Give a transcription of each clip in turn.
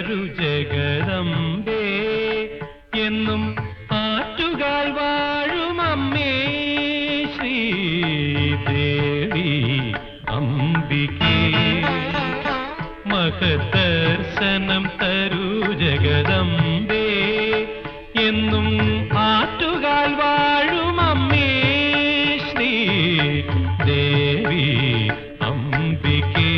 തരു ജഗദമ്പേ എന്നും ആറ്റുകാൽ വാഴും അമ്മേ ശ്രീദേവി അംബികേ മഹദർശനം തരു ജഗദമ്പേ എന്നും ആറ്റുകാൽ വാഴും അമ്മേ ശ്രീ ദേവി അംബികേ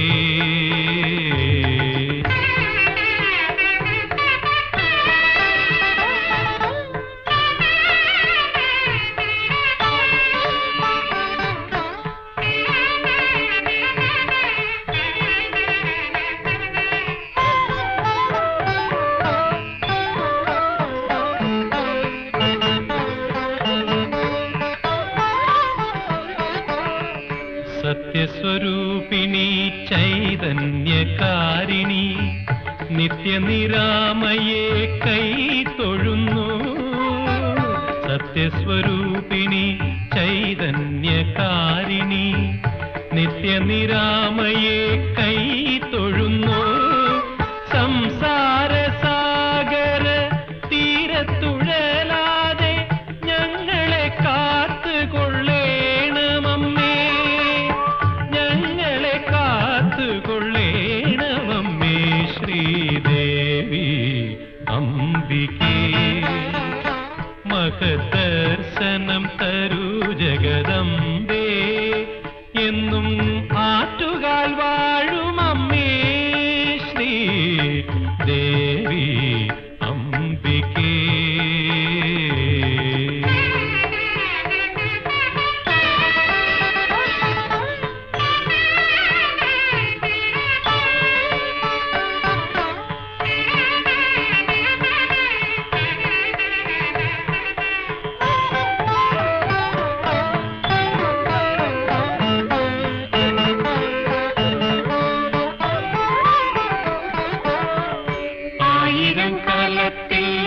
സത്യസ്വരൂപിണി ചൈതന്യകാരിണി നിത്യനിരാമയെ കൈ തൊഴുന്നു സത്യസ്വരൂപിണി ചൈതന്യകാരിണി നിത്യനിരാമയെ കൈ തൊഴുന്നു സംസാര സാഗര തീരത്തുഴലാതെ ഞങ്ങളെ കാത്തുകൊള്ളേണമമ്മേ ഞങ്ങളെ കാത്തുകൊള്ളേണമമ്മേ ശ്രീദേവി അംബികേ മഹദർശനം തരൂ ജഗദമ്പേ എന്നും ആറ്റുകാൽ വാഴും അമ്മേ ശ്രീ ദേവി അംബികേ ആയിരം കാലത്തിൽ